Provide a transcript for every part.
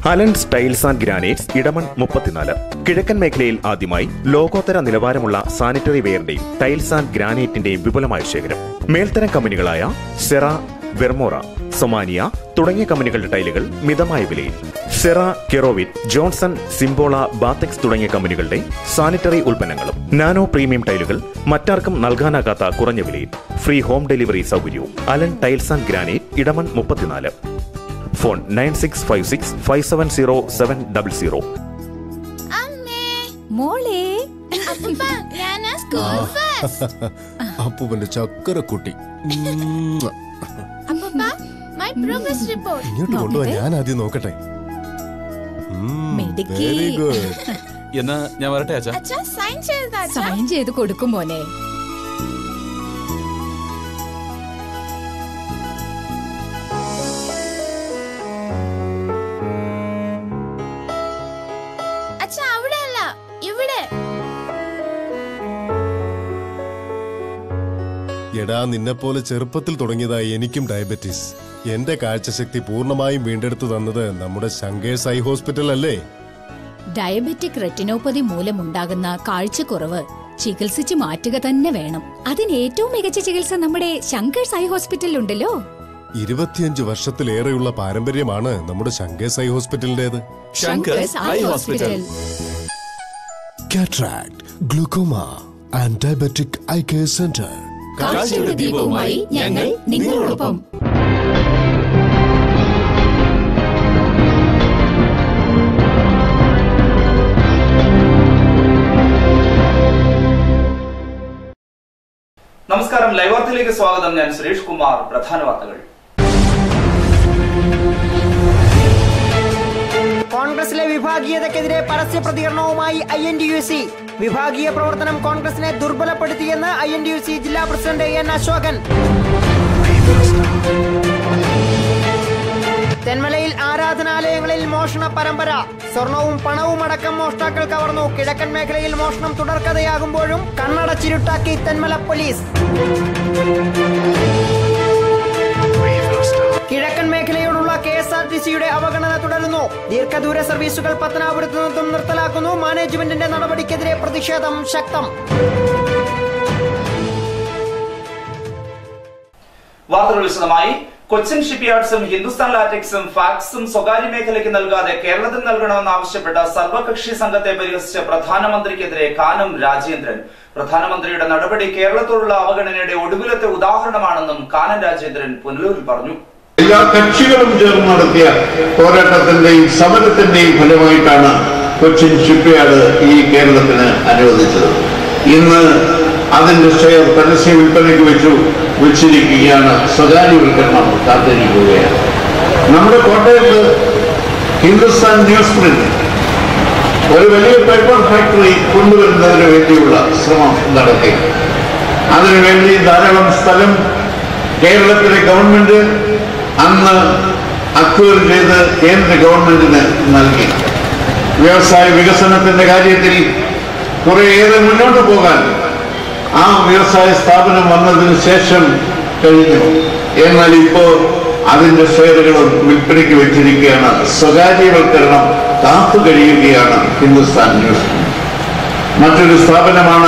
Allen's tiles and granites Edamon മുപ്പത്തിനാല് കിഴക്കൻ മേഖലയിൽ ആദ്യമായി ലോകോത്തര നിലവാരമുള്ള സാനിറ്ററി വെയറിന്റെയും ടൈൽസ് ആൻഡ് ഗ്രാനൈറ്റിന്റെയും വിപുലമായ ശേഖരം മേൽത്തരം കമ്പനികളായ സെറ വെർമോറ സൊമാനിയ തുടങ്ങിയ കമ്പനികളുടെ ടൈലുകൾ മിതമായ വിലയിൽ സെറ കെറോവിൻ ജോൺസൺ സിംബോള ബാത്തെക്സ് തുടങ്ങിയ കമ്പനികളുടെ സാനിറ്ററി ഉൽപ്പന്നങ്ങളും നാനോ പ്രീമിയം ടൈലുകൾ മറ്റാർക്കും നൽകാനാകാത്ത കുറഞ്ഞ വിലയിൽ ഫ്രീ ഹോം ഡെലിവറി സൗകര്യവും Allen tiles and granite Edamon മുപ്പത്തിനാല് phone nine six five six five seven zero seven double zero അമ്മേ മോളെ അപ്പൂപ്പ ഞാനാ സ്കൂൾ ഫസ്റ്റ് അപ്പൂപ്പന്റെ ചക്കരക്കുട്ടി ഉം. അപ്പൂപ്പ മൈ പ്രോഗ്രസ് റിപ്പോർട്ട് ഇങ്ങോട്ട് കൊണ്ടുപോവാ ഞാൻ ആദ്യം നോക്കട്ടെ മിടുക്കി. വെരി ഗുഡ് എന്നാ ഞാൻ വരട്ടെ അച്ഛാ അച്ഛാ സൈൻ ചെയ്താ അച്ഛാ സൈൻ ചെയ്ത് കൊടുക്കും മോനെ അച്ഛാ അവിടെ അല്ല ഇവിടെ എടാ നിന്നെ പോലെ ചെറുപ്പത്തിൽ തുടങ്ങിയതായി എനിക്കും ഡയബറ്റീസ് എന്റെ കാഴ്ചശക്തി പൂർണ്ണമായും വീണ്ടെടുത്തു തന്നത് നമ്മുടെ ശങ്കേഴ്സ് ഐ ഹോസ്പിറ്റൽ അല്ലേ ഡയബറ്റിക് റെറ്റിനോപ്പതി മൂലമുണ്ടാകുന്ന കാഴ്ചക്കുറവ് ചികിത്സിച്ച് മാറ്റുക തന്നെ വേണം അതിന് ഏറ്റവും മികച്ച ചികിത്സ നമ്മുടെ ശങ്കേഴ്സ് ഐ ഹോസ്പിറ്റലിൽ ഉണ്ടല്ലോ ഇരുപത്തിയഞ്ച് വർഷത്തിലേറെയുള്ള പാരമ്പര്യമാണ് നമ്മുടെ ശങ്കേഴ്സ് ഐ ഹോസ്പിറ്റലിന്റേത് Shankar's eye hospital cataract glaucoma and diabetic eye care centre കാഴ്ചയുടെ ദീപവുമായി ഞങ്ങൾ നിങ്ങളോടൊപ്പം നമസ്കാരം ലൈവ് വാർത്തയിലേക്ക് സ്വാഗതം ഞാൻ സുരേഷ് കുമാർ പ്രധാന വാർത്തകൾ കോൺഗ്രസിലെ വിഭാഗീയതയ്ക്കെതിരെ പരസ്യ പ്രതികരണവുമായി I N D U C വിഭാഗീയ പ്രവർത്തനം കോൺഗ്രസിനെ ദുർബലപ്പെടുത്തിയെന്ന് I N D U C ജില്ലാ പ്രസിഡന്റ് എൻ അശോകൻ തെന്മലയിൽ ആരാധനാലയങ്ങളിൽ മോഷണ പരമ്പര സ്വർണവും പണവും അടക്കം മോഷ്ടാക്കൾ കവർന്നു കിഴക്കൻ മേഖലയിൽ മോഷണം തുടർക്കഥയാകുമ്പോഴും കണ്ണടച്ചിരുട്ടാക്കി തെന്മല പോലീസ് കിഴക്കൻ മേഖലയോടുള്ള കെ എസ് ആർ ടി സിയുടെ അവഗണന തുടരുന്നു ദീർഘദൂര സർവീസുകൾ പത്തനാപുരത്ത് നിന്നും നിർത്തലാക്കുന്നു മാനേജ്മെന്റിന്റെ നടപടിക്കെതിരെ പ്രതിഷേധം ശക്തം വാർത്തകൾ വിശദമായി കൊച്ചിൻ ഷിപ്പ്യാർഡ്സും ഹിന്ദുസ്ഥാൻ ലാറ്റക്സും ഫാക്സും സ്വകാര്യ മേഖലയ്ക്ക് നൽകാതെ കേരളത്തിൽ നൽകണമെന്നാവശ്യപ്പെട്ട സർവകക്ഷി സംഘത്തെ പരിഹസിച്ച പ്രധാനമന്ത്രിക്കെതിരെ കാനം രാജേന്ദ്രൻ പ്രധാനമന്ത്രിയുടെ നടപടി കേരളത്തോടുള്ള അവഗണനയുടെ ഒടുവിലത്തെ ഉദാഹരണമാണെന്നും കാനം രാജേന്ദ്രൻ പുനലൂരിൽ പറഞ്ഞു എല്ലാ കക്ഷികളും ചേർന്ന് നടത്തിയ പോരാട്ടത്തിന്റെയും സമരത്തിന്റെയും ഫലമായിട്ടാണ് കൊച്ചിൻ ഷിപ്പ്യാർഡ് ഈ കേരളത്തിന് അനുവദിച്ചത് ഇന്ന് അതിന്റെ ഷെയർ പരസ്യ വിൽപ്പനയ്ക്ക് വെച്ചു വെച്ചിരിക്കുകയാണ് സ്വകാര്യവൽക്കരണം കാത്തിരിക്കുകയാണ് നമ്മുടെ കോട്ടയത്ത് ഹിന്ദുസ്ഥാൻ ന്യൂസ് പ്രിന്റ് ഒരു വലിയ പേപ്പർ ഫാക്ടറി കൊണ്ടുവരുന്നതിന് വേണ്ടിയുള്ള ശ്രമം നടത്തി അതിനുവേണ്ടി ധാരാളം സ്ഥലം കേരളത്തിലെ ഗവൺമെന്റ് അന്ന് അക്വയർ ചെയ്ത് കേന്ദ്ര ഗവൺമെന്റിന് നൽകി വ്യവസായ വികസനത്തിന്റെ കാര്യത്തിൽ കുറേയേറെ മുന്നോട്ട് പോകാൻ ആ വ്യവസായ സ്ഥാപനം വന്നതിന് ശേഷം കഴിഞ്ഞു എന്നാൽ ഇപ്പോ അതിന്റെ ഷെയറുകളും വിൽപ്പനയ്ക്ക് വെച്ചിരിക്കുകയാണ് സ്വകാര്യവൽക്കരണം കാത്തു കഴിയുകയാണ് ഹിന്ദുസ്ഥാൻ ന്യൂസ് മറ്റൊരു സ്ഥാപനമാണ്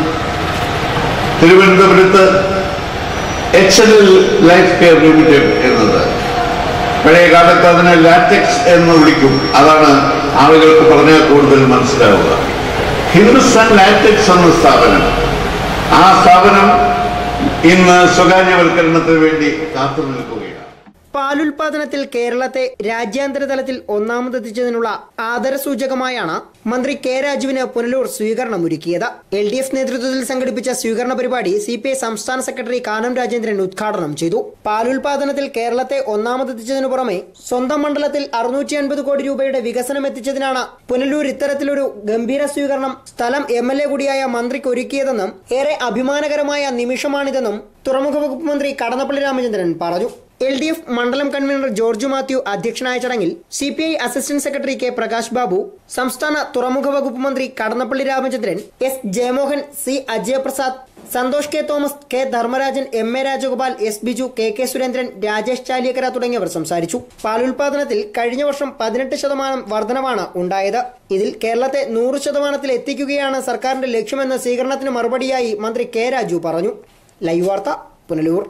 തിരുവനന്തപുരത്ത് H L L life care limited എന്നത് പഴയ കാലത്ത് അതിനെ ലാറ്റക്സ് എന്ന് വിളിക്കും അതാണ് ആളുകൾക്ക് പറഞ്ഞാൽ കൂടുതൽ മനസ്സിലാവുക ഹിന്ദുസ്ഥാൻ ലാറ്റക്സ് എന്ന സ്ഥാപനം ആ സ്ഥാപനം ഇന്ന് സ്വകാര്യവൽക്കരണത്തിന് വേണ്ടി കാത്തു നിൽക്കുകയാണ് പാലുൽപാദനത്തിൽ കേരളത്തെ രാജ്യാന്തര തലത്തിൽ ഒന്നാമതെത്തിച്ചതിനുള്ള ആദരസൂചകമായാണ് മന്ത്രി കെ രാജുവിന് പുനലൂർ സ്വീകരണമൊരുക്കിയത് എൽ ഡി എഫ് നേതൃത്വത്തിൽ സംഘടിപ്പിച്ച സ്വീകരണ പരിപാടി സി പി ഐ സംസ്ഥാന സെക്രട്ടറി കാനം രാജേന്ദ്രൻ ഉദ്ഘാടനം ചെയ്തു പാലുൽപാദനത്തിൽ കേരളത്തെ ഒന്നാമതെത്തിച്ചതിനു പുറമെ സ്വന്തം മണ്ഡലത്തിൽ അറുന്നൂറ്റി അൻപത് കോടി രൂപയുടെ വികസനം എത്തിച്ചതിനാണ് പുനലൂർ ഇത്തരത്തിലൊരു ഗംഭീര സ്വീകരണം സ്ഥലം എം എൽ എ കൂടിയായ മന്ത്രിക്ക് ഒരുക്കിയതെന്നും ഏറെ അഭിമാനകരമായ നിമിഷമാണിതെന്നും തുറമുഖ വകുപ്പ് മന്ത്രി കടന്നപ്പള്ളി രാമചന്ദ്രൻ പറഞ്ഞു എൽ ഡി എഫ് മണ്ഡലം കൺവീനർ ജോർജ് മാത്യു അധ്യക്ഷനായ ചടങ്ങിൽ C P I assistant secretary K Prakash Babu സംസ്ഥാന തുറമുഖ വകുപ്പ് മന്ത്രി Kadannappally Ramachandran S Jayamohan C Ajayaprasad Santhosh K Thomas K Dharmarajan M A Rajagopal S Biju K K Surendran Rajesh Chaliyakkara തുടങ്ങിയവർ സംസാരിച്ചു പാലുൽപാദനത്തിൽ കഴിഞ്ഞ വർഷം പതിനെട്ട് ശതമാനം വർധനവാണ് ഉണ്ടായത് ഇതിൽ കേരളത്തെ നൂറ് ശതമാനത്തിൽ എത്തിക്കുകയാണ് സർക്കാരിന്റെ ലക്ഷ്യമെന്ന് സ്വീകരണത്തിന് മറുപടിയായി മന്ത്രി കെ രാജു പറഞ്ഞു ലൈവ് വാർത്ത പുനലൂർ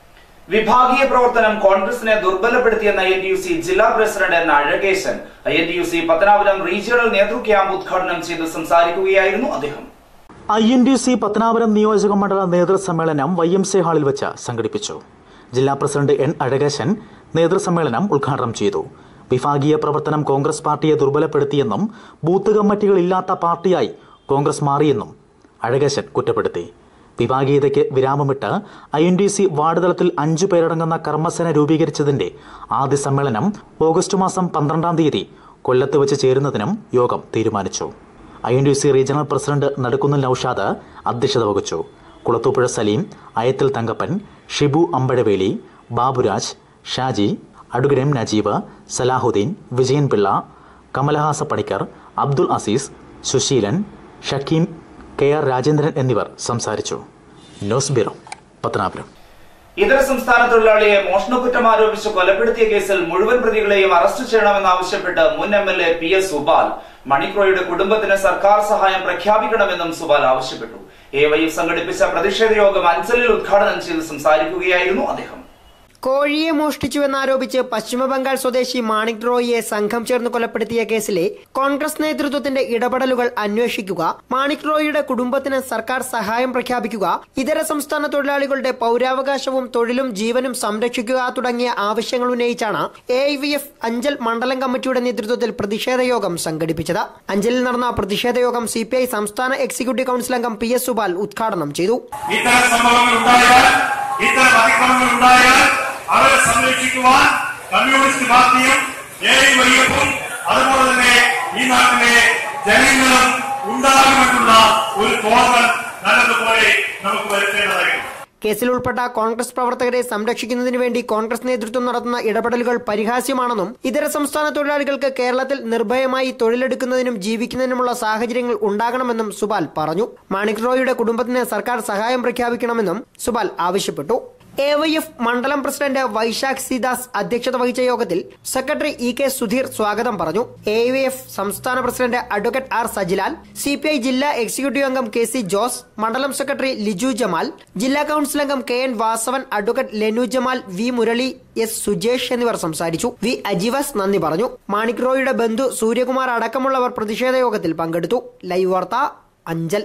വിഭാഗീയ പ്രവർത്തനം കോൺഗ്രസിനെ ദുർബലപ്പെടുത്തിയെന്ന I N T U C ജില്ലാ president N Azhakesan I N T U C Pathanapuram regional നേതൃ ക്യാമ്പ് ഉദ്ഘാടനം ചെയ്ത് സംസാരിക്കുകയായിരുന്നു അദ്ദേഹം I N D C Pathanapuram നിയോജക മണ്ഡല നേതൃസമ്മേളനം വൈ എം സി ഹാളിൽ വെച്ച് സംഘടിപ്പിച്ചു ജില്ലാ പ്രസിഡന്റ് എൻ അഴകേശൻ നേതൃസമ്മേളനം ഉദ്ഘാടനം ചെയ്തു വിഭാഗീയ പ്രവർത്തനം കോൺഗ്രസ് പാർട്ടിയെ ദുർബലപ്പെടുത്തിയെന്നും ബൂത്ത് കമ്മിറ്റികളില്ലാത്ത പാർട്ടിയായി കോൺഗ്രസ് മാറിയെന്നും അഴകേശൻ കുറ്റപ്പെടുത്തി വിഭാഗീയതയ്ക്ക് വിരാമമിട്ട് I N D C ward തലത്തിൽ അഞ്ചു പേരടങ്ങുന്ന കർമ്മസേന രൂപീകരിച്ചതിന്റെ ആദ്യ സമ്മേളനം ഓഗസ്റ്റ് മാസം പന്ത്രണ്ടാം തീയതി കൊല്ലത്ത് വെച്ച് ചേരുന്നതിനും യോഗം തീരുമാനിച്ചു I N D C regional president നടുക്കുന്നിൽ നൌഷാദ് അധ്യക്ഷത വഹിച്ചു Kulathupuzha Saleem Ayathil Thankappan Shibu Ambazhavely Baburaj Shaji advocate M Najeeb Salahuddin Vijayan Pillai Kamalahasa Panicker Abdul Azeez Susheelan Shakeem K R Rajendran എന്നിവർ സംസാരിച്ചു ന്യൂസ് ബ്യൂറോ പത്തനാപുരം ഇതര സംസ്ഥാന തൊഴിലാളിയെ മോഷണക്കുറ്റം ആരോപിച്ച് കൊലപ്പെടുത്തിയ കേസിൽ മുഴുവൻ പ്രതികളെയും അറസ്റ്റ് ചെയ്യണമെന്നാവശ്യപ്പെട്ട് മുൻ M L A P S Subal മണിക്രോയുടെ കുടുംബത്തിന് സർക്കാർ സഹായം പ്രഖ്യാപിക്കണമെന്നും സുബാൽ ആവശ്യപ്പെട്ടു എ വൈ സംഘടിപ്പിച്ച പ്രതിഷേധ യോഗം അഞ്ചലിൽ ഉദ്ഘാടനം ചെയ്ത് സംസാരിക്കുകയായിരുന്നു അദ്ദേഹം കോഴിയെ മോഷ്ടിച്ചുവെന്നാരോപിച്ച് പശ്ചിമബംഗാൾ സ്വദേശി മാണിക് റോയിയെ സംഘം ചേർന്ന് കൊലപ്പെടുത്തിയ കേസിലെ കോൺഗ്രസ് നേതൃത്വത്തിന്റെ ഇടപെടലുകൾ അന്വേഷിക്കുക മാണിക് റോയിയുടെ കുടുംബത്തിന് സർക്കാർ സഹായം പ്രഖ്യാപിക്കുക ഇതര സംസ്ഥാന തൊഴിലാളികളുടെ പൗരാവകാശവും തൊഴിലും ജീവനും സംരക്ഷിക്കുക തുടങ്ങിയ ആവശ്യങ്ങൾ ഉന്നയിച്ചാണ് A I V F Anchal മണ്ഡലം കമ്മിറ്റിയുടെ നേതൃത്വത്തിൽ പ്രതിഷേധ യോഗം സംഘടിപ്പിച്ചത് അഞ്ചലിൽ നടന്ന പ്രതിഷേധ യോഗം സി പി ഐ സംസ്ഥാന എക്സിക്യൂട്ടീവ് കൌൺസിൽ അംഗം പി എസ് സുബാൽ ഉദ്ഘാടനം ചെയ്തു ഇത്തരം സംഭവങ്ങൾ ഉണ്ടായാൽ ഇത്തരം അതിക്രമങ്ങൾ ഉണ്ടായാൽ അവരെ സംരക്ഷിക്കുവാൻ കമ്മ്യൂണിസ്റ്റ് പാർട്ടിയും എ വൈഎഫും അതുപോലെ തന്നെ ഈ നാട്ടിലെ ജനങ്ങളും ഉണ്ടാകുമെന്നുള്ള ഒരു തോന്നൽ നല്ലതുപോലെ നമുക്ക് വരുത്തേണ്ടതായിരുന്നു കേസിൽ ഉൾപ്പെട്ട കോൺഗ്രസ് പ്രവർത്തകരെ സംരക്ഷിക്കുന്നതിന് വേണ്ടി കോൺഗ്രസ് നേതൃത്വം നടത്തുന്ന ഇടപെടലുകൾ പരിഹാസ്യമാണെന്നും ഇതര സംസ്ഥാന തൊഴിലാളികൾക്ക് കേരളത്തിൽ നിർഭയമായി തൊഴിലെടുക്കുന്നതിനും ജീവിക്കുന്നതിനുമുള്ള സാഹചര്യങ്ങൾ ഉണ്ടാകണമെന്നും സുബാൽ പറഞ്ഞു മാണിക് റോയിയുടെ കുടുംബത്തിന് സർക്കാർ സഹായം പ്രഖ്യാപിക്കണമെന്നും സുബാൽ ആവശ്യപ്പെട്ടു എ വൈ എഫ് മണ്ഡലം പ്രസിഡന്റ് വൈശാഖ് സിദാസ് അധ്യക്ഷത വഹിച്ച യോഗത്തിൽ സെക്രട്ടറി ഇ കെ സുധീർ സ്വാഗതം പറഞ്ഞു എ വൈ എഫ് സംസ്ഥാന president advocate R Sajilal C P I ജില്ലാ എക്സിക്യൂട്ടീവ് അംഗം കെ സി ജോസ് മണ്ഡലം സെക്രട്ടറി ലിജു ജമാൽ ജില്ലാ കൌൺസിൽ അംഗം K N Vasavan advocate Lenu Jamal V Murali S Sujesh എന്നിവർ സംസാരിച്ചു വി അജിവാസ് നന്ദി പറഞ്ഞു മാണിക് റോയിയുടെ ബന്ധു സൂര്യകുമാർ അടക്കമുള്ളവർ പ്രതിഷേധ യോഗത്തിൽ പങ്കെടുത്തു ലൈവ് വാർത്ത അഞ്ചൽ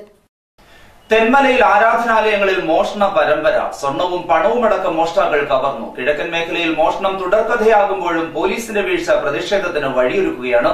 തെന്മലയിൽ ആരാധനാലയങ്ങളിൽ മോഷണ പരമ്പര സ്വർണവും പണവുമടക്കം മോഷ്ടാക്കൾ കവർന്നു കിഴക്കൻ മേഖലയിൽ മോഷണം തുടർക്കഥയാകുമ്പോഴും പോലീസിന്റെ വീഴ്ച പ്രതിഷേധത്തിന് വഴിയൊരുക്കുകയാണ്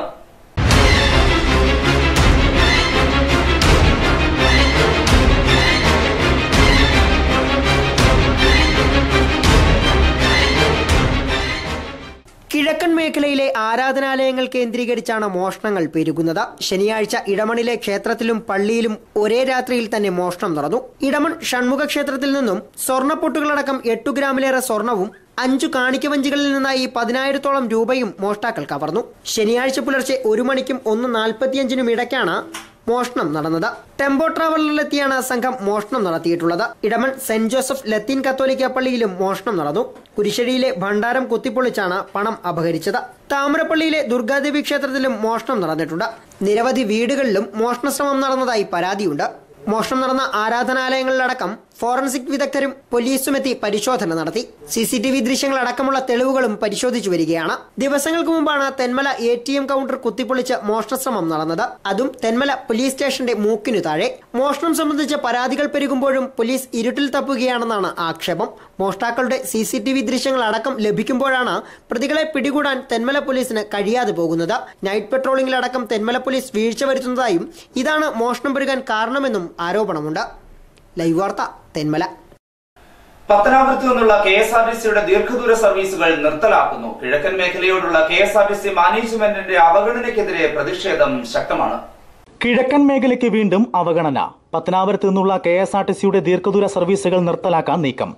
കിഴക്കൻ മേഖലയിലെ ആരാധനാലയങ്ങൾ കേന്ദ്രീകരിച്ചാണ് മോഷണങ്ങൾ പെരുകുന്നത് ശനിയാഴ്ച ഇടമണിലെ ക്ഷേത്രത്തിലും പള്ളിയിലും ഒരേ രാത്രിയിൽ തന്നെ മോഷണം നടന്നു ഇടമൺ ഷൺമുഖ ക്ഷേത്രത്തിൽ നിന്നും സ്വർണ്ണപ്പൊട്ടുകളടക്കം എട്ടു ഗ്രാമിലേറെ സ്വർണവും അഞ്ചു കാണിക്കവഞ്ചികളിൽ നിന്നായി പതിനായിരത്തോളം രൂപയും മോഷ്ടാക്കൾ കവർന്നു ശനിയാഴ്ച പുലർച്ചെ ഒരു മണിക്കും ഒന്ന് നാൽപ്പത്തിയഞ്ചിനും ഇടയ്ക്കാണ് മോഷണം നടന്നത് ടെമ്പോ ട്രാവലറിലെത്തിയാണ് സംഘം മോഷണം നടത്തിയിട്ടുള്ളത് ഇടമൺ സെന്റ് ജോസഫ് ലത്തീൻ കത്തോലിക്ക പള്ളിയിലും മോഷണം നടന്നു കുരിശടിയിലെ ഭണ്ഡാരം കുത്തിപ്പൊളിച്ചാണ് പണം അപഹരിച്ചത് താമരപ്പള്ളിയിലെ ദുർഗാദേവി ക്ഷേത്രത്തിലും മോഷണം നടന്നിട്ടുണ്ട് നിരവധി വീടുകളിലും മോഷണശ്രമം നടന്നതായി പരാതിയുണ്ട് മോഷണം നടന്ന ആരാധനാലയങ്ങളിലടക്കം ഫോറൻസിക് വിദഗ്ധരും പോലീസും എത്തി പരിശോധന നടത്തി സി സി ടി വി ദൃശ്യങ്ങളടക്കമുള്ള തെളിവുകളും പരിശോധിച്ചു വരികയാണ് ദിവസങ്ങൾക്ക് മുമ്പാണ് Thenmala A T M counter കുത്തിപ്പൊളിച്ച് മോഷണശ്രമം നടന്നത് അതും തെന്മല പോലീസ് സ്റ്റേഷന്റെ മൂക്കിനു താഴെ മോഷണം സംബന്ധിച്ച് പരാതികൾ പെരുകുമ്പോഴും പോലീസ് ഇരുട്ടിൽ തപ്പുകയാണെന്നാണ് ആക്ഷേപം മോഷ്ടാക്കളുടെ സി സി ടി വി ദൃശ്യങ്ങൾ അടക്കം ലഭിക്കുമ്പോഴാണ് പ്രതികളെ പിടികൂടാൻ തെന്മല പോലീസിന് കഴിയാതെ പോകുന്നത് നൈറ്റ് പെട്രോളിംഗിലടക്കം തെന്മല പോലീസ് വീഴ്ച വരുത്തുന്നതായും ഇതാണ് മോഷണം പെരുകാൻ കാരണമെന്നും ആരോപണമുണ്ട് ലൈവ് വാർത്ത തെന്മല പത്തനാപുരത്ത് നിന്നുള്ള കെ എസ് ആർ ടി സിയുടെ ദീർഘദൂര സർവീസുകൾ നിർത്തലാക്കുന്നു കിഴക്കൻ മേഖലയോടുള്ള K S R T C മാനേജ്മെന്റിന്റെ അവഗണനയ്ക്കെതിരെ പ്രതിഷേധം ശക്തമാണ് കിഴക്കൻ മേഖലയ്ക്ക് വീണ്ടും അവഗണന പത്തനാപുരത്ത് നിന്നുള്ള കെ എസ് ആർ ടി സിയുടെ ദീർഘദൂര സർവീസുകൾ നിർത്തലാക്കാൻ നീക്കം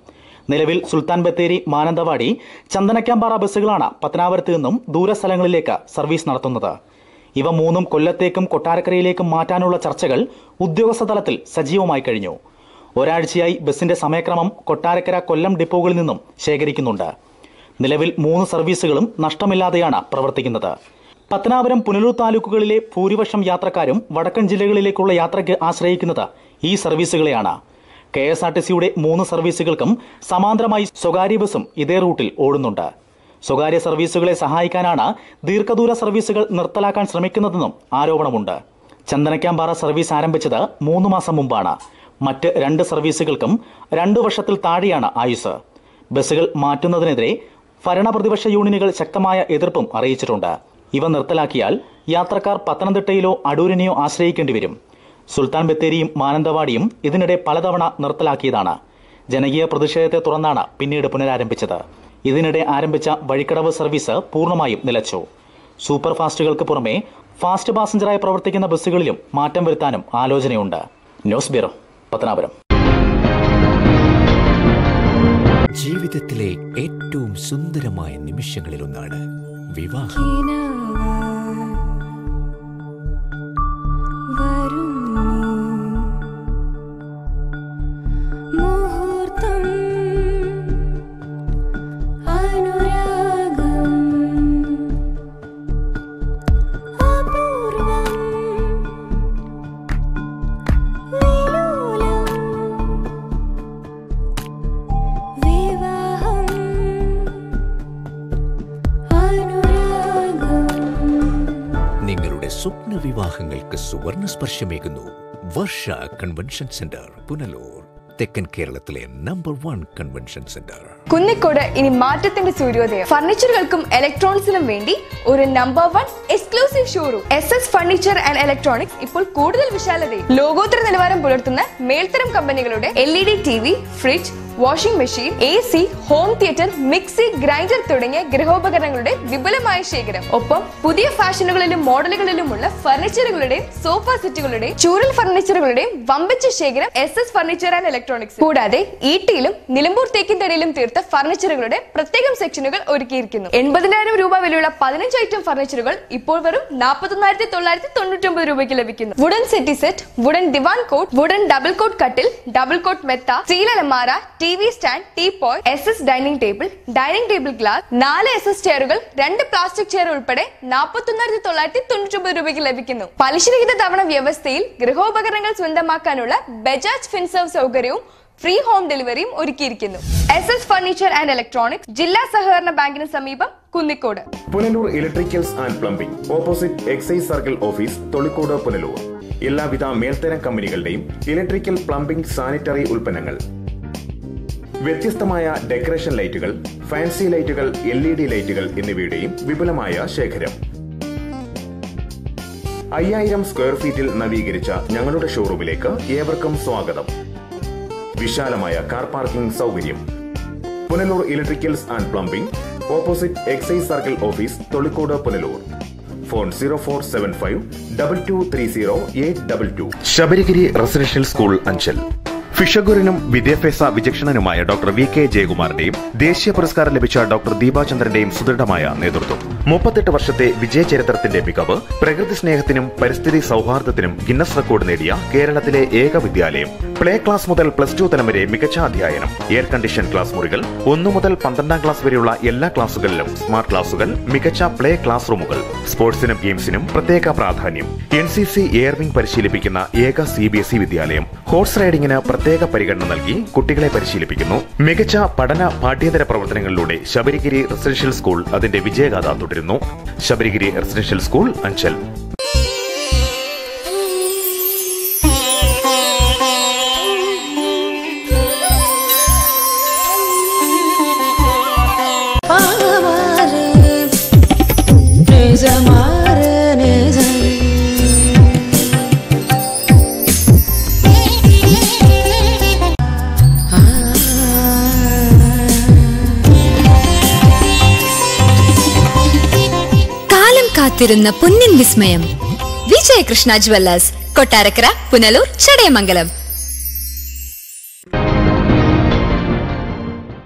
നിലവിൽ സുൽത്താൻ ബത്തേരി മാനന്തവാടി ചന്ദനക്കാമ്പാറ ബസ്സുകളാണ് പത്തനാപുരത്ത് നിന്നും ദൂരസ്ഥലങ്ങളിലേക്ക് സർവീസ് നടത്തുന്നത് ഇവ മൂന്നും കൊല്ലത്തേക്കും കൊട്ടാരക്കരയിലേക്കും മാറ്റാനുള്ള ചർച്ചകൾ ഉദ്യോഗസ്ഥ തലത്തിൽ സജീവമായി കഴിഞ്ഞു ഒരാഴ്ചയായി ബസിന്റെ സമയക്രമം കൊട്ടാരക്കര കൊല്ലം ഡിപ്പോകളിൽ നിന്നും ശേഖരിക്കുന്നുണ്ട് നിലവിൽ മൂന്ന് സർവീസുകളും നഷ്ടമില്ലാതെയാണ് പ്രവർത്തിക്കുന്നത് പത്തനാപുരം പുനലൂർ താലൂക്കുകളിലെ ഭൂരിപക്ഷം യാത്രക്കാരും വടക്കൻ ജില്ലകളിലേക്കുള്ള യാത്രയ്ക്ക് ആശ്രയിക്കുന്നത് ഈ സർവീസുകളെയാണ് കെ എസ് ആർ ടി സിയുടെ മൂന്ന് സർവീസുകൾക്കും സമാന്തരമായി സ്വകാര്യ ബസും ഇതേ റൂട്ടിൽ ഓടുന്നുണ്ട് സ്വകാര്യ സർവീസുകളെ സഹായിക്കാനാണ് ദീർഘദൂര സർവീസുകൾ നിർത്തലാക്കാൻ ശ്രമിക്കുന്നതെന്നും ആരോപണമുണ്ട് ചന്ദനക്കാമ്പാറ സർവീസ് ആരംഭിച്ചത് മൂന്ന് മാസം മുമ്പാണ് മറ്റ് രണ്ട് സർവീസുകൾക്കും രണ്ടു വർഷത്തിൽ താഴെയാണ് ആയുസ് ബസ്സുകൾ മാറ്റുന്നതിനെതിരെ ഭരണപ്രതിപക്ഷ യൂണിയനുകൾ ശക്തമായ എതിർപ്പും അറിയിച്ചിട്ടുണ്ട് ഇവ നിർത്തലാക്കിയാൽ യാത്രക്കാർ പത്തനംതിട്ടയിലോ അടൂരിനെയോ ആശ്രയിക്കേണ്ടി വരും സുൽത്താൻ ബത്തേരിയും മാനന്തവാടിയും ഇതിനിടെ പലതവണ നിർത്തലാക്കിയതാണ് ജനകീയ പ്രതിഷേധത്തെ തുടർന്നാണ് പിന്നീട് പുനരാരംഭിച്ചത് ഇതിനിടെ ആരംഭിച്ച വഴിക്കടവ് സർവീസ് പൂർണ്ണമായും നിലച്ചു സൂപ്പർ ഫാസ്റ്റുകൾക്ക് പുറമെ ഫാസ്റ്റ് പാസഞ്ചറായി പ്രവർത്തിക്കുന്ന ബസ്സുകളിലും മാറ്റം വരുത്താനും ആലോചനയുണ്ട് ന്യൂസ് ബ്യൂറോ പത്തനാപുരം ജീവിതത്തിലെ ഏറ്റവും സുന്ദരമായ നിമിഷങ്ങളിലൊന്നാണ് വിവാഹം മുഹൂർത്തം അനുരാഗം അപൂർവം വിലോലം വിവാഹം അനുരാഗം നിങ്ങളുടെ സ്വപ്ന വിവാഹങ്ങൾക്ക് സുവർണ സ്പർശമേകുന്നു വർഷ കൺവെൻഷൻ സെന്റർ പുനലൂർ തെക്കൻ കേരളത്തിലെ number one convention centre Kunnicode ഇനി മാറ്റത്തിന്റെ സൂര്യോദയം ഫർണിച്ചറുകൾക്കും ഇലക്ട്രോണിക്സിനും വേണ്ടി ഒരു number one exclusive showroom S S furniture and electronics ഇപ്പോൾ കൂടുതൽ വിശാലതയിൽ ലോകോത്തര നിലവാരം പുലർത്തുന്ന മേൽത്തരം കമ്പനികളുടെ L E D T V fridge washing machine A C home theatre mixie grinder തുടങ്ങിയ ഗൃഹോപകരണങ്ങളുടെ വിപുലമായ ശേഖരം ഒപ്പം പുതിയ ഫാഷനുകളിലും മോഡലുകളിലുമുള്ള ഫർണിച്ചറുകളുടെയും സോഫ സെറ്റുകളുടെയും ചൂരൽ ഫർണിച്ചറുകളുടെയും വമ്പിച്ച ശേഖരം S S furniture and electronics കൂടാതെ ഈട്ടിയിലും നിലമ്പൂർ തേക്കിൻതടിയിലും തീർത്ത ഫർണിച്ചറുകളുടെ പ്രത്യേകം സെക്ഷനുകൾ ഒരുക്കിയിരിക്കുന്നു എൺപതിനായിരം രൂപ വിലയുള്ള പതിനഞ്ച് ഐറ്റം ഫർണിച്ചറുകൾ ഇപ്പോൾ വെറും നാൽപ്പത്തൊന്നായിരത്തി തൊള്ളായിരത്തി തൊണ്ണൂറ്റി ഒമ്പത് രൂപയ്ക്ക് ലഭിക്കുന്നു wooden settee set wooden divan cot wooden double cot കട്ടിൽ ഡബിൾ കോട്ട് മെത്ത സ്റ്റീൽ അലമാര T V stand teapoy S S dining table dining table glass നാല് എസ് എസ് ചെയറുകൾ രണ്ട് പ്ലാസ്റ്റിക് ചെയർ ഉൾപ്പെടെ നാൽപ്പത്തൊന്നായിരത്തി തൊള്ളായിരത്തി തൊണ്ണൂറ്റി ഒമ്പത് രൂപയ്ക്ക് ലഭിക്കുന്നു പലിശരഹിത തവണ വ്യവസ്ഥയിൽ ഗൃഹോപകരണങ്ങൾ സ്വന്തമാക്കാനുള്ള ബജാജ് ഫിൻസർവ് സൗകര്യവും ഫ്രീ ഹോം ഡെലിവറിയും ഒരുക്കിയിരിക്കുന്നു S S furniture and electronics ജില്ലാ സഹകരണ ബാങ്കിന് സമീപം Kunnicode Punalur electricals and plumbing opposite excise circle office Tholicode Punalur എല്ലാവിധ മേൽത്തരം കമ്പനികളുടെയും ഇലക്ട്രിക്കൽ പ്ലംബിംഗ് സാനിറ്ററി ഉൽപ്പന്നങ്ങൾ വ്യത്യസ്തമായ ഡെക്കറേഷൻ ലൈറ്റുകൾ ഫാൻസി ലൈറ്റുകൾ എൽ ഇ ഡി ലൈറ്റുകൾ എന്നിവയുടെയും വിപുലമായ ശേഖരം അയ്യായിരം സ്ക്വയർ ഫീറ്റിൽ നവീകരിച്ച ഞങ്ങളുടെ ഷോറൂമിലേക്ക് ഏവർക്കും സ്വാഗതം വിശാലമായ കാർ പാർക്കിംഗ് സൗകര്യം Punalur electricals and plumbing opposite excise circle office Tholicode Punalur phone zero four seven five double two three zero eight double two Sabarigiri residential school Anchal ഫിഷഗുരനും വിദ്യാഭ്യാസ വിചക്ഷണനുമായ ഡോക്ടർ വി കെ ജയകുമാറിന്റെയും ദേശീയ പുരസ്കാരം ലഭിച്ച ഡോക്ടർ ദീപാചന്ദ്രന്റെയും സുദൃഢമായ നേതൃത്വം മുപ്പത്തെട്ട് വർഷത്തെ വിജയചരിത്രത്തിന്റെ മികവ് പ്രകൃതി സ്നേഹത്തിനും പരിസ്ഥിതി സൗഹാർദ്ദത്തിനും ഗിന്നസ് റെക്കോർഡ് നേടിയ കേരളത്തിലെ ഏക വിദ്യാലയം പ്ലേ ക്ലാസ് മുതൽ പ്ലസ് ടു തലം വരെ മികച്ച അധ്യയനം എയർ കണ്ടീഷൻ ക്ലാസ് മുറികൾ ഒന്നു മുതൽ പന്ത്രണ്ടാം ക്ലാസ് വരെയുള്ള എല്ലാ ക്ലാസുകളിലും സ്മാർട്ട് ക്ലാസുകൾ മികച്ച പ്ലേ ക്ലാസ് റൂമുകൾ സ്പോർട്സിനും ഗെയിംസിനും പ്രത്യേക പ്രാധാന്യം എൻ സി സി എയർവിംഗ് പരിശീലിപ്പിക്കുന്ന ഏക സി ബി എസ് ഇ വിദ്യാലയം ഹോഴ്സ് റൈഡിംഗിന് പ്രത്യേക പരിഗണന നൽകി കുട്ടികളെ പരിശീലിപ്പിക്കുന്നു മികച്ച പഠന പാഠ്യേതര പ്രവർത്തനങ്ങളിലൂടെ ശബരിഗിരി റെസിഡൻഷ്യൽ സ്കൂൾ അതിന്റെ വിജയഗാഥ തുടരുന്നു ശബരിഗിരി റെസിഡൻഷ്യൽ സ്കൂൾ അഞ്ചൽ കാലം കാത്തിരുന്ന പൊന്നിൻ വിസ്മയം വിജയകൃഷ്ണ ജ്വല്ലേഴ്സ് കൊട്ടാരക്കര പുനലൂർ ചടയമംഗലം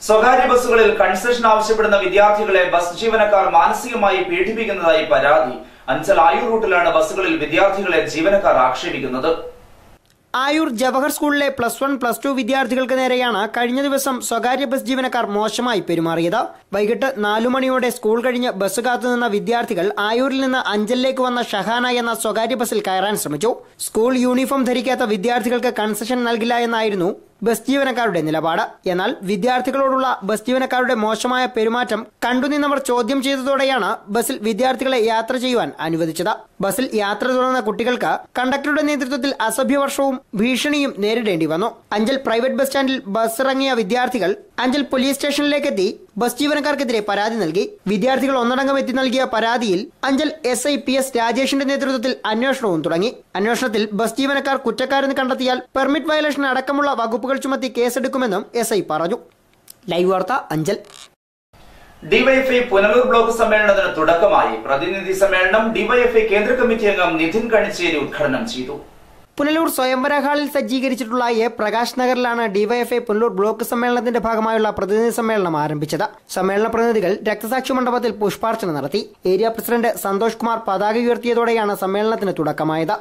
സ്വകാര്യ ബസ്സുകളിൽ കൺസെഷൻ ആവശ്യപ്പെടുന്ന വിദ്യാർത്ഥികളെ ബസ് ജീവനക്കാർ മാനസികമായി പീഡിപ്പിക്കുന്നതായി പരാതി അഞ്ചൽ ആയൂർ റൂട്ടിലാണ് ബസ്സുകളിൽ വിദ്യാർത്ഥികളെ ജീവനക്കാർ ആക്ഷേപിക്കുന്നത് ആയൂർ ജവഹർ സ്കൂളിലെ പ്ലസ് വൺ പ്ലസ് ടു വിദ്യാർത്ഥികൾക്ക് നേരെയാണ് കഴിഞ്ഞ ദിവസം സ്വകാര്യ ബസ് ജീവനക്കാർ മോശമായി പെരുമാറിയത് വൈകിട്ട് നാലു മണിയോടെ സ്കൂൾ കഴിഞ്ഞ് ബസ് കാത്തുനിന്ന വിദ്യാർത്ഥികൾ ആയൂരിൽ നിന്ന് അഞ്ചലിലേക്ക് വന്ന ഷഹാന എന്ന സ്വകാര്യ ബസ്സിൽ കയറാൻ ശ്രമിച്ചു സ്കൂൾ യൂണിഫോം ധരിക്കാത്ത വിദ്യാർത്ഥികൾക്ക് കൺസെഷൻ നൽകില്ല എന്നായിരുന്നു ബസ് ജീവനക്കാരുടെ നിലപാട് എന്നാൽ വിദ്യാർത്ഥികളോടുള്ള ബസ് ജീവനക്കാരുടെ മോശമായ പെരുമാറ്റം കണ്ടുനിന്നവർ ചോദ്യം ചെയ്തതോടെയാണ് ബസ്സിൽ വിദ്യാർത്ഥികളെ യാത്ര ചെയ്യുവാൻ അനുവദിച്ചത് ബസ്സിൽ യാത്ര തുടർന്ന കുട്ടികൾക്ക് കണ്ടക്ടറുടെ നേതൃത്വത്തിൽ അസഭ്യവർഷവും ഭീഷണിയും നേരിടേണ്ടി വന്നു അഞ്ചൽ പ്രൈവറ്റ് ബസ് സ്റ്റാൻഡിൽ ബസ് ഇറങ്ങിയ വിദ്യാർത്ഥികൾ അഞ്ചൽ പോലീസ് സ്റ്റേഷനിലേക്കെത്തി ബസ് ജീവനക്കാർക്കെതിരെ പരാതി നൽകി വിദ്യാർത്ഥികൾ ഒന്നടങ്കം എത്തി നൽകിയ പരാതിയിൽ Anchal S I P S രാജേഷിന്റെ നേതൃത്വത്തിൽ അന്വേഷണവും തുടങ്ങി അന്വേഷണത്തിൽ ബസ് ജീവനക്കാർ കുറ്റക്കാരെന്ന് കണ്ടെത്തിയാൽ പെർമിറ്റ് വയലേഷൻ അടക്കമുള്ള വകുപ്പുകൾ ചുമത്തി കേസെടുക്കുമെന്നും എസ് ഐ പറഞ്ഞു ലൈവ് വാർത്ത അഞ്ചൽ ഡിവൈഎഫ്ഐ പുനലൂർ ബ്ലോക്ക് സമ്മേളനത്തിന് തുടക്കമായി പ്രതിനിധി സമ്മേളനം ഡിവൈഎഫ്ഐ കേന്ദ്ര കമ്മിറ്റി അംഗം നിതിൻ കണിച്ചേരി ഉദ്ഘാടനം ചെയ്തു പുനലൂർ സ്വയംവര ഹാളിൽ സജ്ജീകരിച്ചിട്ടുള്ള എ പ്രകാശ് നഗറിലാണ് ഡിവൈഎഫ്ഐ പുനലൂർ ബ്ലോക്ക് സമ്മേളനത്തിന്റെ ഭാഗമായുള്ള പ്രതിനിധി സമ്മേളനം ആരംഭിച്ചത് സമ്മേളന പ്രതിനിധികൾ രക്തസാക്ഷി മണ്ഡപത്തിൽ പുഷ്പാർച്ചന നടത്തി ഏരിയ പ്രസിഡന്റ് സന്തോഷ് കുമാർ പതാക ഉയർത്തിയതോടെയാണ് സമ്മേളനത്തിന് തുടക്കമായത്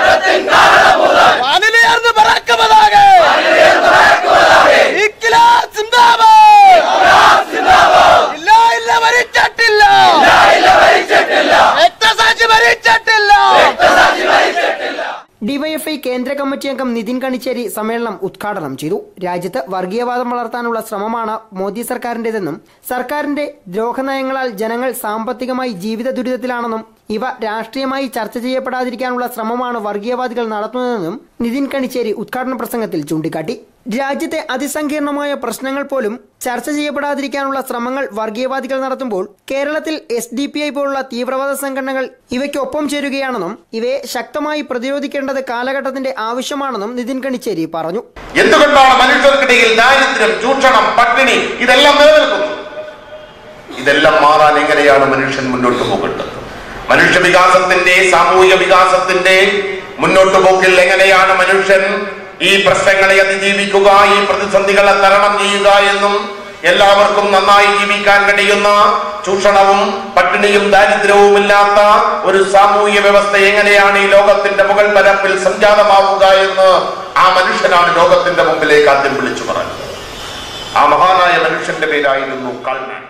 ഡിവൈഎഫ്ഐ കേന്ദ്ര കമ്മിറ്റി അംഗം നിതിൻ കണിച്ചേരി സമ്മേളനം ഉദ്ഘാടനം ചെയ്തു രാജ്യത്ത് വർഗീയവാദം വളർത്താനുള്ള ശ്രമമാണ് മോദി സർക്കാരിന്റേതെന്നും സർക്കാരിന്റെ ദ്രോഹനയങ്ങളാൽ ജനങ്ങൾ സാമ്പത്തികമായി ജീവിത ദുരിതത്തിലാണെന്നും ഇവ രാഷ്ട്രീയമായി ചർച്ച ചെയ്യപ്പെടാതിരിക്കാനുള്ള ശ്രമമാണ് വർഗീയവാദികൾ നടത്തുന്നതെന്നും നിതിൻ കണിച്ചേരി ഉദ്ഘാടന പ്രസംഗത്തിൽ ചൂണ്ടിക്കാട്ടി രാജ്യത്തെ അതിസങ്കീർണമായ പ്രശ്നങ്ങൾ പോലും ചർച്ച ചെയ്യപ്പെടാതിരിക്കാനുള്ള ശ്രമങ്ങൾ വർഗീയവാദികൾ നടത്തുമ്പോൾ കേരളത്തിൽ എസ് ഡി പി ഐ പോലുള്ള തീവ്രവാദ സംഘടനകൾ ഇവയ്ക്കൊപ്പം ചേരുകയാണെന്നും ഇവയെ ശക്തമായി പ്രതിരോധിക്കേണ്ടത് കാലഘട്ടത്തിന്റെ ആവശ്യമാണെന്നും നിതിൻ കണിച്ചേരി പറഞ്ഞു എന്തുകൊണ്ടാണ് മനുഷ്യർക്കിടയിൽ ദാരിദ്ര്യം ചൂഷണം പട്ടിണി ഇതെല്ലാം നിലനിൽക്കുന്നത് ഇതെല്ലാം മാറാൻ എങ്ങനെയാണ് മനുഷ്യൻ മുന്നോട്ട് പോകേണ്ടത് മനുഷ്യ വികാസത്തിന്റെ സാമൂഹിക വികാസത്തിന്റെ മുന്നോട്ട് പോക്കിൽ എങ്ങനെയാണ് മനുഷ്യൻ ഈ പ്രശ്നങ്ങളെ അതിജീവിക്കുക ഈ പ്രതിസന്ധികളെ തരണം ചെയ്യുക എന്നും എല്ലാവർക്കും നന്നായി ജീവിക്കാൻ കഴിയുന്ന ചൂഷണവും പട്ടിണിയും ദാരിദ്ര്യവും ഇല്ലാത്ത ഒരു സാമൂഹ്യ വ്യവസ്ഥ എങ്ങനെയാണ് ഈ ലോകത്തിന്റെ മുകൾ പരപ്പിൽ സംജാതമാവുക എന്ന് ആ മനുഷ്യനാണ് ലോകത്തിന്റെ മുമ്പിലേക്ക് ആദ്യം വിളിച്ചു പറഞ്ഞത് ആ മഹാനായ മനുഷ്യന്റെ പേരായിരുന്നു കാൾമാൻ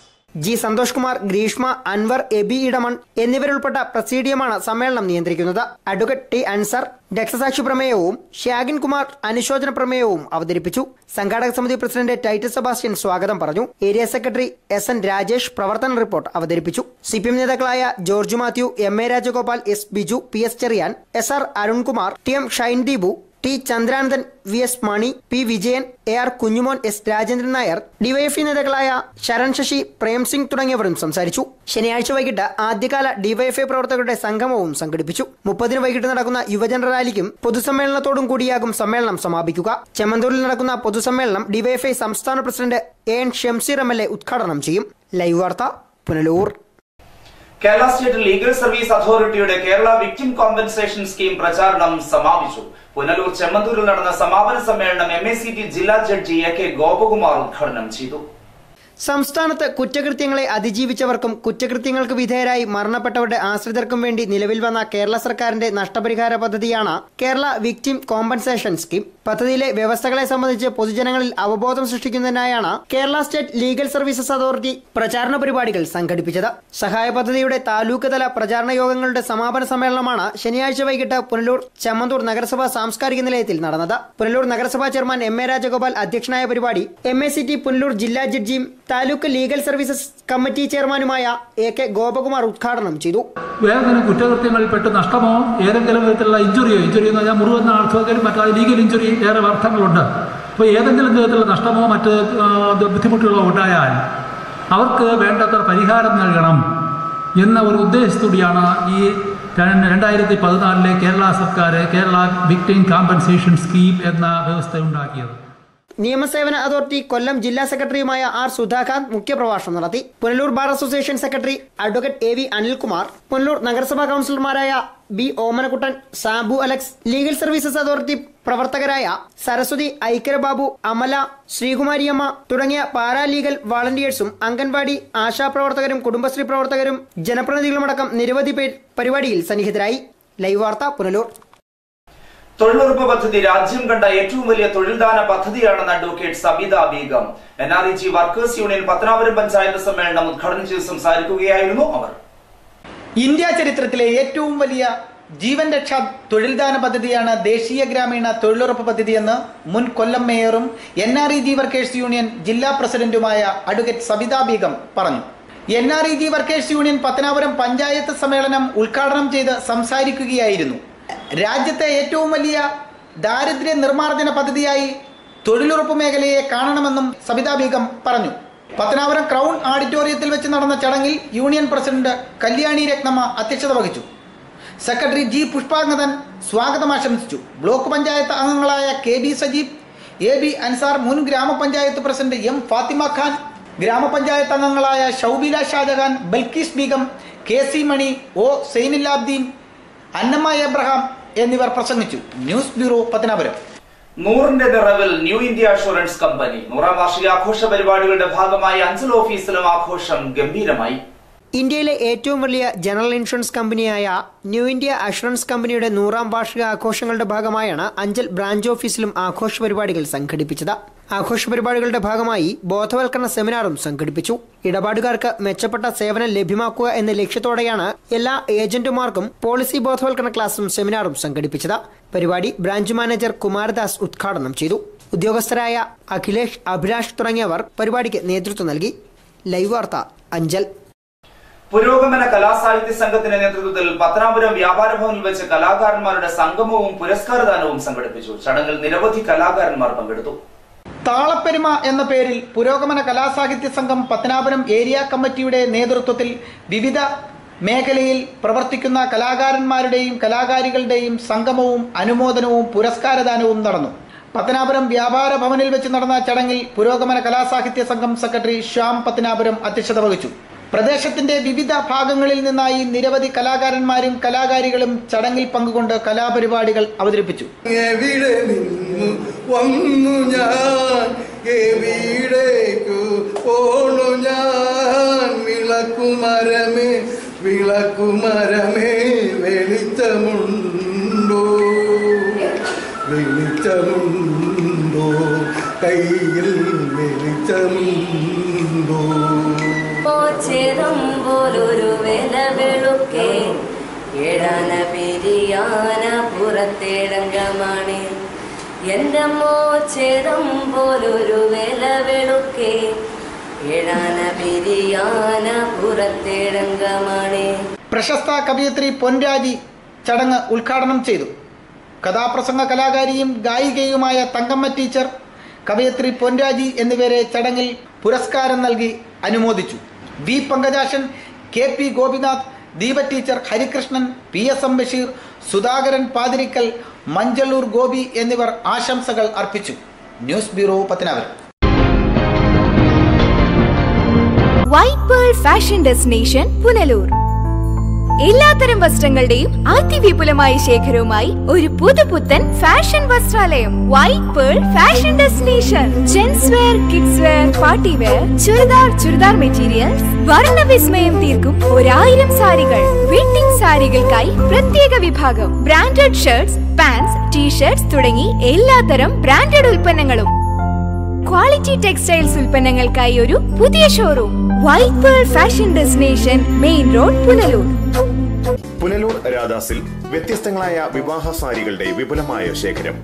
ജി സന്തോഷ് കുമാർ ഗ്രീഷ്മ അൻവർ എബി ഇടമൺ എന്നിവരുൾപ്പെട്ട പ്രസീഡിയമാണ് സമ്മേളനം നിയന്ത്രിക്കുന്നത് അഡ്വക്കേറ്റ് ടി അൻസർ രക്തസാക്ഷി പ്രമേയവും ഷ്യാഗിൻ കുമാർ അനുശോചന പ്രമേയവും അവതരിപ്പിച്ചു സംഘാടക സമിതി പ്രസിഡന്റ് ടൈറ്റസ് സെബാസ്റ്റ്യൻ സ്വാഗതം പറഞ്ഞു area secretary S N Rajesh പ്രവർത്തന റിപ്പോർട്ട് അവതരിപ്പിച്ചു സി പി എം നേതാക്കളായ George Mathew M A Rajagopal S Biju P S Cherian S R Arunkumar T M Shine Deepu T Chandranandan V S Mani P Vijayan A R Kunjumon S Rajendran Nair DYFI നേതാക്കളായ ശരൺ ശശി പ്രേം സിംഗ് തുടങ്ങിയവരും സംസാരിച്ചു ശനിയാഴ്ച വൈകിട്ട് ആദ്യകാല ഡിവൈഎഫ്ഐ പ്രവർത്തകരുടെ സംഗമവും സംഘടിപ്പിച്ചു മുപ്പതിന് വൈകിട്ട് നടക്കുന്ന യുവജന റാലിക്കും പൊതുസമ്മേളനത്തോടും കൂടിയാകും സമ്മേളനം സമാപിക്കുക ചെമ്മന്തൂരിൽ നടക്കുന്ന പൊതുസമ്മേളനം ഡിവൈഎഫ്ഐ സംസ്ഥാന president A N Shamseer M L A ഉദ്ഘാടനം ചെയ്യും ലൈവ് വാർത്ത Punalur Kerala state legal service അതോറിറ്റിയുടെ കേരള വിക്ടിം കോമ്പൻസേഷൻ സ്കീം പ്രചാരണം സമാപിച്ചു പുനലൂർ ചെമ്മന്തൂരിൽ നടന്ന സമാപന സമ്മേളനം എം എ സി ടി ജില്ലാ ജഡ്ജി എ കെ ഗോപകുമാർ ഉദ്ഘാടനം ചെയ്തു സംസ്ഥാനത്ത് കുറ്റകൃത്യങ്ങളെ അതിജീവിച്ചവർക്കും കുറ്റകൃത്യങ്ങൾക്ക് വിധേയരായി മരണപ്പെട്ടവരുടെ ആശ്രിതർക്കും വേണ്ടി നിലവിൽ വന്ന കേരള സർക്കാരിന്റെ നഷ്ടപരിഹാര പദ്ധതിയാണ് കേരള വിക്ടിം കോമ്പൻസേഷൻ സ്കീം പദ്ധതിയിലെ വ്യവസ്ഥകളെ സംബന്ധിച്ച് പൊതുജനങ്ങളിൽ അവബോധം സൃഷ്ടിക്കുന്നതിനായാണ് Kerala state legal services authority പ്രചാരണ പരിപാടികൾ സംഘടിപ്പിച്ചത് സഹായ പദ്ധതിയുടെ താലൂക്ക് തല പ്രചാരണ യോഗങ്ങളുടെ സമാപന സമ്മേളനമാണ് ശനിയാഴ്ച വൈകിട്ട് പുനലൂർ ചമ്മന്തൂർ നഗരസഭാ സാംസ്കാരിക നിലയത്തിൽ നടന്നത് പുനലൂർ നഗരസഭാ ചെയർമാൻ എം എ രാജഗോപാൽ അധ്യക്ഷനായ പരിപാടി M A C T Punalur ജില്ലാ ജഡ്ജിയും താലൂക്ക് ലീഗൽ സർവീസസ് കമ്മിറ്റി ചെയർമാനുമായ എ കെ ഗോപകുമാർ ഉദ്ഘാടനം ചെയ്തു ഏതെങ്കിലും കുറ്റകൃത്യങ്ങളിൽപ്പെട്ട് നഷ്ടമോ ഏതെങ്കിലും വിധത്തിലുള്ള ഇഞ്ചുറിയോ ഇഞ്ചുറി എന്ന് പറഞ്ഞാൽ മുറിവെന്ന അർത്ഥത്തിൽ മറ്റു ലീഗൽ ഇഞ്ചുറി ഏറെ അർത്ഥങ്ങളുണ്ട് അപ്പോൾ ഏതെങ്കിലും വിധത്തിലുള്ള നഷ്ടമോ മറ്റ് ആ, ബുദ്ധിമുട്ടുകളോ ഉണ്ടായാൽ അവർക്ക് വേണ്ടത്ര പരിഹാരം നൽകണം എന്ന ഒരു ഉദ്ദേശത്തോടെയാണ് ഈ രണ്ട് രണ്ടായിരത്തി പതിനാലിലെ കേരള സർക്കാർ കേരള വിക്ടിം കോമ്പൻസേഷൻ സ്കീം എന്ന വ്യവസ്ഥ ഉണ്ടാക്കിയത് നിയമസേവന അതോറിറ്റി കൊല്ലം ജില്ലാ സെക്രട്ടറിയുമായ ആർ സുധാകാന്ത് മുഖ്യപ്രഭാഷണം നടത്തി Punalur bar association secretary advocate A V Anilkumar Punalur നഗരസഭാ കൌൺസിലർമാരായ B Omanakuttan Sabu Alex legal services authority പ്രവർത്തകരായ സരസ്വതി ഐക്കരബാബു അമല ശ്രീകുമാരിയമ്മ തുടങ്ങിയ പാരാലീഗൽ വാളണ്ടിയേഴ്സും അംഗൻവാടി ആശാപ്രവർത്തകരും കുടുംബശ്രീ പ്രവർത്തകരും ജനപ്രതിനിധികളുമടക്കം നിരവധി പേർ പരിപാടിയിൽ സന്നിഹിതരായി ലൈവ് വാർത്ത പുനലൂർ തൊഴിലുറപ്പ് പദ്ധതി രാജ്യം കണ്ട ഏറ്റവും വലിയ തൊഴിൽദാന പദ്ധതിയാണെന്ന് advocate Sabitha Beegum N R E G workers union Pathanapuram panchayat സമ്മേളനം ഉദ്ഘാടനം ചെയ്ത് സംസാരിക്കുകയായിരുന്നു അവർ ഇന്ത്യ ചരിത്രത്തിലെ ഏറ്റവും വലിയ ജീവൻ രക്ഷാ തൊഴിൽദാന പദ്ധതിയാണ് ദേശീയ ഗ്രാമീണ തൊഴിലുറപ്പ് പദ്ധതിയെന്ന് മുൻ കൊല്ലം മേയറും N R E G workers union ജില്ലാ പ്രസിഡന്റുമായ അഡ്വക്കേറ്റ് സബിത ബീഗം പറഞ്ഞു N R E G workers union Pathanapuram panchayat സമ്മേളനം ഉദ്ഘാടനം ചെയ്ത് സംസാരിക്കുകയായിരുന്നു രാജ്യത്തെ ഏറ്റവും വലിയ ദാരിദ്ര്യ നിർമ്മാർജ്ജന പദ്ധതിയായി തൊഴിലുറപ്പ് മേഖലയെ കാണണമെന്നും സബിത ബീഗം പറഞ്ഞു പത്തനാപുരം ക്രൗൺ ഓഡിറ്റോറിയത്തിൽ വെച്ച് നടന്ന ചടങ്ങിൽ യൂണിയൻ പ്രസിഡന്റ് കല്യാണി രത്നമ്മ അധ്യക്ഷത വഹിച്ചു സെക്രട്ടറി ജി പുഷ്പാംഗതൻ സ്വാഗതം ആശംസിച്ചു ബ്ലോക്ക് പഞ്ചായത്ത് അംഗങ്ങളായ K B Sajeeb A B Ansar മുൻ ഗ്രാമപഞ്ചായത്ത് പ്രസിഡന്റ് എം ഫാത്തിമ ഖാൻ ഗ്രാമപഞ്ചായത്ത് അംഗങ്ങളായ Shoubila Shajahan Balkees Beegum K C Mani O Sainulabdeen Annamma Abraham എന്നിവർ പ്രസംഗിച്ചു ന്യൂസ് ബ്യൂറോ പത്തനാപുരം നൂറിന്റെ നിറവിൽ ന്യൂ ഇന്ത്യ അഷുറൻസ് കമ്പനി നൂറാം വാർഷിക ആഘോഷ പരിപാടികളുടെ ഭാഗമായി അഞ്ചൽ ഓഫീസിലും ആഘോഷം ഗംഭീരമായി ഇന്ത്യയിലെ ഏറ്റവും വലിയ ജനറൽ ഇൻഷുറൻസ് കമ്പനിയായ ന്യൂ ഇന്ത്യ അഷുറൻസ് കമ്പനിയുടെ നൂറാം വാർഷിക ആഘോഷങ്ങളുടെ ഭാഗമായാണ് അഞ്ചൽ ബ്രാഞ്ച് ഓഫീസിലും ആഘോഷ പരിപാടികൾ സംഘടിപ്പിച്ചത് ആഘോഷ പരിപാടികളുടെ ഭാഗമായി ബോധവൽക്കരണ സെമിനാറും സംഘടിപ്പിച്ചു ഇടപാടുകാർക്ക് മെച്ചപ്പെട്ട സേവനം ലഭ്യമാക്കുക എന്ന ലക്ഷ്യത്തോടെയാണ് എല്ലാ ഏജന്റുമാർക്കും പോളിസി ബോധവൽക്കരണ ക്ലാസും സെമിനാറും സംഘടിപ്പിച്ചത് പരിപാടി ബ്രാഞ്ച് മാനേജർ കുമാരദാസ് ഉദ്ഘാടനം ചെയ്തു ഉദ്യോഗസ്ഥരായ അഖിലേഷ് അഭിലാഷ് തുടങ്ങിയവർ പരിപാടിക്ക് നേതൃത്വം നൽകി ലൈവ് വാർത്ത അഞ്ചൽ പുരോഗമന കലാസാഹിത്യ സംഘത്തിന്റെ നേതൃത്വത്തിൽ പത്തനാപുരം വ്യാപാര ഭവനിൽ വെച്ച് കലാകാരന്മാരുടെ സംഗമവും പുരസ്കാരദാനവും സംഘടിപ്പിച്ചു ചടങ്ങിൽ നിരവധി കലാകാരന്മാർ പങ്കെടുത്തു താളപ്പെരുമ എന്ന പേരിൽ പുരോഗമന കലാസാഹിത്യ സംഘം പത്തനാപുരം ഏരിയ കമ്മിറ്റിയുടെ നേതൃത്വത്തിൽ വിവിധ മേഖലയിൽ പ്രവർത്തിക്കുന്ന കലാകാരന്മാരുടെയും കലാകാരികളുടെയും സംഗമവും അനുമോദനവും പുരസ്കാരദാനവും നടന്നു പത്തനാപുരം വ്യാപാര ഭവനിൽ വെച്ച് നടന്ന ചടങ്ങിൽ പുരോഗമന കലാസാഹിത്യ സംഘം സെക്രട്ടറി ശ്യാം പത്തനാപുരം അധ്യക്ഷത വഹിച്ചു പ്രദേശത്തിന്റെ വിവിധ ഭാഗങ്ങളിൽ നിന്നായി നിരവധി കലാകാരന്മാരും കലാകാരികളും ചടങ്ങിൽ പങ്കുകൊണ്ട് കലാപരിപാടികൾ അവതരിപ്പിച്ചു എവിടെ നിന്നു വന്നു ഞാൻ എവിടേക്കു പോണു ഞാൻ വിളക്കുമരമേ വിളക്കുമരമേ വെളിച്ചമുണ്ടോ വെളിച്ചമുണ്ടോ കയ്യിൽ വെളിച്ചമുണ്ടോ പോലൊരു വില വെളുക്കേ ഏഴാന പിരിയാന പുറത്തേടങ്കമാണ് എൻ്റെ മോച്ചേതം പോലൊരു വില വെളുക്കേ ഏഴാന പിരിയാന പുറത്തേടങ്കമാണ് പ്രശസ്ത കവയിത്രി പൊൻരാജി ചടങ്ങ് ഉദ്ഘാടനം ചെയ്തു കഥാപ്രസംഗ കലാകാരിയും ഗായികയുമായ തങ്കമ്മ ടീച്ചർ കവയത്രി പൊൻരാജി എന്നിവരെ ചടങ്ങിൽ പുരസ്കാരം നൽകി അനുമോദിച്ചു V Pankajashan K P Gopinath Deepa teacher Harikrishnan P S M Basheer Sudhakaran Pathirikkal Manjallur Gopi എന്നിവർ ആശംസകൾ അർപ്പിച്ചു news bureau Pathanapuram white pearl fashion destination Punalur എല്ലാത്തരം വസ്ത്രങ്ങളുടെയും അതിവിപുലമായ ശേഖരവുമായി ഒരു പുതുപുത്തൻ ഫാഷൻ വസ്ത്രാലയം white pearl fashion destination gents wear kids wear party wear churidar churidar materials വർണ്ണവിസ്മയം തീർക്കും ഒരായിരം സാരികൾ വെഡിംഗ് സാരികൾക്കായി പ്രത്യേക വിഭാഗം ബ്രാൻഡഡ് ഷർട്ട്സ് പാൻസ് ടീഷർട്സ് തുടങ്ങി എല്ലാത്തരം ബ്രാൻഡഡ് ഉൽപ്പന്നങ്ങളും ക്വാളിറ്റി ടെക്സ്റ്റൈൽസ് ഉൽപ്പന്നങ്ങൾക്കായി ഒരു പുതിയ showroom white pearl fashion destination main road Punalur Punalur രാധാസിൽ വ്യത്യസ്തങ്ങളായ വിവാഹ സാരികളുടെ വിപുലമായ ശേഖരം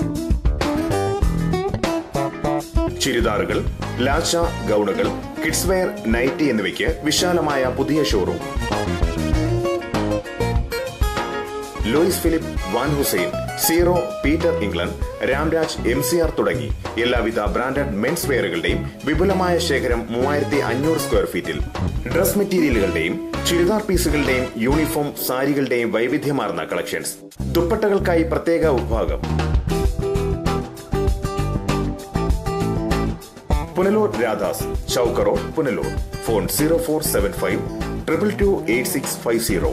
ചുരിദാറുകൾ ലാച്ച ഗൗണുകൾ കിഡ്സ് വെയർ നൈറ്റി എന്നിവയ്ക്ക് വിശാലമായ പുതിയ showroom Louis Philippe Van Heusen സീറോ Peter England Ramraj M C R തുടങ്ങി എല്ലാവിധ ബ്രാൻഡഡ് മെൻസ് വെയറുകളുടെയും വിപുലമായ ശേഖരം മൂവായിരത്തി അഞ്ഞൂറ് സ്ക്വയർ ഫീറ്റിൽ ഡ്രസ് മെറ്റീരിയലുകളുടെയും ചുരിദാർ പീസുകളുടെയും യൂണിഫോം സാരികളുടെയും വൈവിധ്യമാർന്ന കളക്ഷൻസ് ദുപ്പട്ടകൾക്കായി പ്രത്യേക വിഭാഗം Punalur Radhas Chowkka road Punalur phone zero four seven five triple two eight six five zero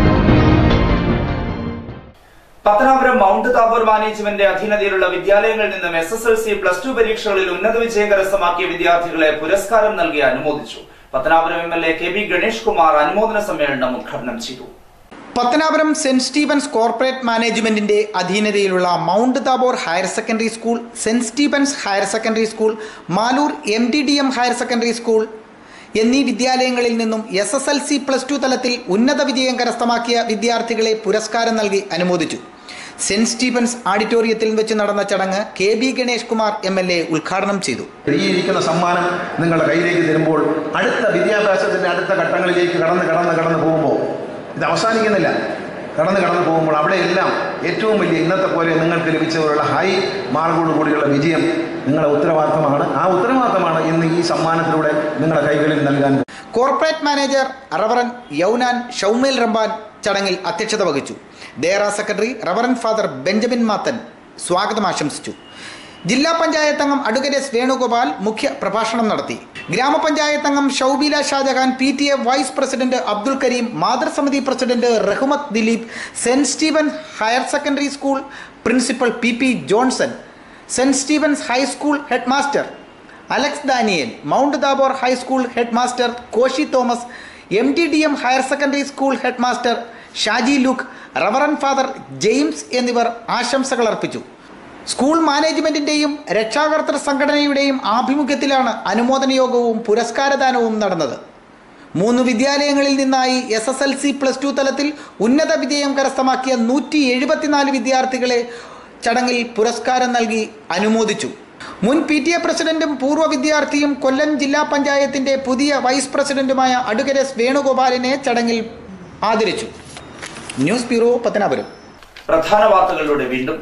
Pathanapuram mount Tabor management അധീനതയിലുള്ള വിദ്യാലയങ്ങളിൽ നിന്നും S S L C plus two പരീക്ഷകളിൽ ഉന്നത വിജയം കരസ്ഥമാക്കിയ വിദ്യാർത്ഥികളെ പുരസ്കാരം നൽകി അനുമോദിച്ചു Pathanapuram M L A K B Ganesh Kumar അനുമോദന സമ്മേളനം ഉദ്ഘാടനം ചെയ്തു പത്തനാപുരം സെന്റ് സ്റ്റീഫൻസ് കോർപ്പറേറ്റ് മാനേജ്മെന്റിന്റെ അധീനതയിലുള്ള mount Tabor higher secondary school saint Stephen's higher secondary school Maloor M T D M higher secondary school എന്നീ വിദ്യാലയങ്ങളിൽ നിന്നും S S L C plus two തലത്തിൽ ഉന്നത വിജയം കരസ്ഥമാക്കിയ വിദ്യാർത്ഥികളെ പുരസ്കാരം നൽകി അനുമോദിച്ചു സെന്റ് സ്റ്റീഫൻസ് ഓഡിറ്റോറിയത്തിൽ വെച്ച് നടന്ന ചടങ്ങ് K B Ganesh Kumar M L A ഉദ്ഘാടനം ചെയ്തു ഈ ഇരിക്കുന്ന സമ്മാനം നിങ്ങളുടെ കയ്യിലേക്ക് തരുമ്പോൾ അടുത്ത വിദ്യാഭ്യാസത്തിന്റെ അടുത്ത ഘട്ടങ്ങളിലേക്ക് കടന്ന് കടന്ന് കടന്ന് പോകുമ്പോൾ ഇത് അവസാനിക്കുന്നില്ല കടന്ന് കടന്ന് പോകുമ്പോൾ അവിടെയെല്ലാം ഏറ്റവും വലിയ ഇന്നത്തെ പോലെ നിങ്ങൾക്ക് ലഭിച്ചവരുള്ള ഹൈ മാർക്കോട് കൂടിയുള്ള വിജയം നിങ്ങളുടെ ഉത്തരവാദിത്തമാണ് ആ ഉത്തരവാദിത്തമാണ് ഇന്ന് ഈ സമ്മാനത്തിലൂടെ നിങ്ങളുടെ കൈകളിൽ നൽകാൻ corporate manager reverend Yaunan Shoumel Ramban ചടങ്ങിൽ അധ്യക്ഷത വഹിച്ചു ദേറ secretary reverend father Benjamin Mathan സ്വാഗതം ആശംസിച്ചു ജില്ലാ പഞ്ചായത്ത് അംഗം അഡ്വക്കേറ്റ് എസ് വേണുഗോപാൽ മുഖ്യ പ്രഭാഷണം നടത്തി ഗ്രാമപഞ്ചായത്ത് അംഗം Shoubeela Shajahan P T A vice president Abdul Kareem മാതൃസമിതി president Rahmath Dileep saint Steven higher secondary school principal P P Johnson saint Stephen's high school head master Alex Daniel mount Tabor high school head master Koshy Thomas M T D M higher secondary school head master Shaji Luke reverend father James എന്നിവർ ആശംസകൾ അർപ്പിച്ചു school മാനേജ്മെന്റിന്റെയും രക്ഷാകർത്തൃ സംഘടനയുടെയും ആഭിമുഖ്യത്തിലാണ് അനുമോദന യോഗവും പുരസ്കാരദാനവും നടന്നത് മൂന്ന് വിദ്യാലയങ്ങളിൽ നിന്നായി S S L C plus two തലത്തിൽ ഉന്നത വിജയം കരസ്ഥമാക്കിയ നൂറ്റി എഴുപത്തിനാല് വിദ്യാർത്ഥികളെ ചടങ്ങിൽ പുരസ്കാരം നൽകി അനുമോദിച്ചു മുൻ പി ടി എ പ്രസിഡന്റും പൂർവ്വ വിദ്യാർത്ഥിയും കൊല്ലം ജില്ലാ പഞ്ചായത്തിന്റെ പുതിയ വൈസ് പ്രസിഡന്റുമായ അഡ്വക്കേറ്റ് എസ് വേണുഗോപാലിനെ ചടങ്ങിൽ ആദരിച്ചു ന്യൂസ് ബ്യൂറോ പത്തനാപുരം പ്രധാന വാർത്തകളിലൂടെ വീണ്ടും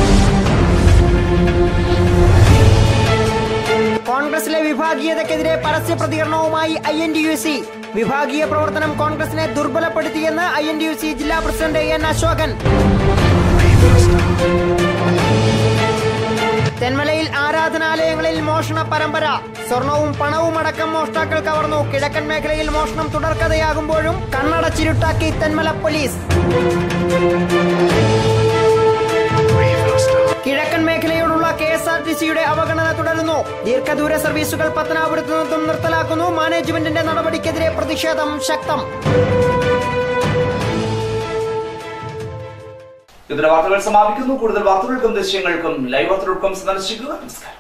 കോൺഗ്രസിലെ വിഭാഗീയതയ്ക്കെതിരെ പരസ്യ പ്രതികരണവുമായി I N D U C വിഭാഗീയ പ്രവർത്തനം കോൺഗ്രസിനെ ദുർബലപ്പെടുത്തിയെന്ന് I N D U C ജില്ലാ പ്രസിഡന്റ് എൻ അശോകൻ തെന്മലയിൽ ആരാധനാലയങ്ങളിൽ മോഷണ പരമ്പര സ്വർണവും പണവും അടക്കം മോഷ്ടാക്കൾ കവർന്നു കിഴക്കൻ മേഖലയിൽ മോഷണം തുടർക്കഥയാകുമ്പോഴും കണ്ണടച്ചിരുട്ടാക്കി തെന്മല പോലീസ് കിഴക്കൻ മേഖലയോടുള്ള കെ എസ് ആർ ടി സിയുടെ അവഗണന തുടരുന്നു ദീർഘദൂര സർവീസുകൾ പത്തനാപുരത്ത് നിന്നും നിർത്തലാക്കുന്നു മാനേജ്മെന്റിന്റെ നടപടിക്കെതിരെ പ്രതിഷേധം ശക്തം ഇതര വാർത്തകൾ സമാപിക്കുന്നു കൂടുതൽ വാർത്തകൾക്കും ദൃശ്യങ്ങൾക്കും ലൈവ് വാർത്തകൾക്കും സന്ദർശിക്കുക നമസ്കാരം